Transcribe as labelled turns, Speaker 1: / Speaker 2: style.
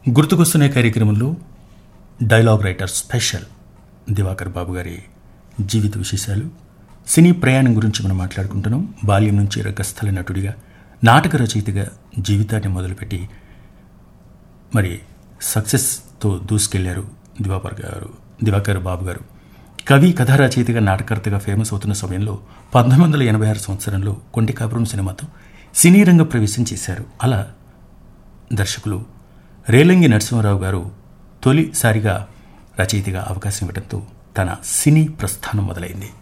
Speaker 1: గుర్తుకొస్తున్న కార్యక్రమంలో dialogue writer special Divakar Babu గారి జీవిత విశేషాలు సినీ ప్రయాణం గురించి మనం మాట్లాడుకుంటున్నాం బాల్యం నుంచి రంగస్థల నటుడిగా నాటక రచయితగా జీవితాన్ని మొదలుపెట్టి మరి సక్సెస్తో దూసుకెళ్లారు దివాకర్ గారు దివాకర్ బాబు గారు కవి కథా రచయితగా నాటకర్తగా ఫేమస్ అవుతున్న సమయంలో పంతొమ్మిది వందల ఎనభై ఆరు సంవత్సరంలో కొంటి కాపురం సినిమాతో సినీ రంగ ప్రవేశం చేశారు అలా దర్శకులు రేలంగి నరసింహారావు గారు తొలిసారిగా రచయితగా అవకాశం ఇవ్వడంతో తన సినీ ప్రస్థానం మొదలైంది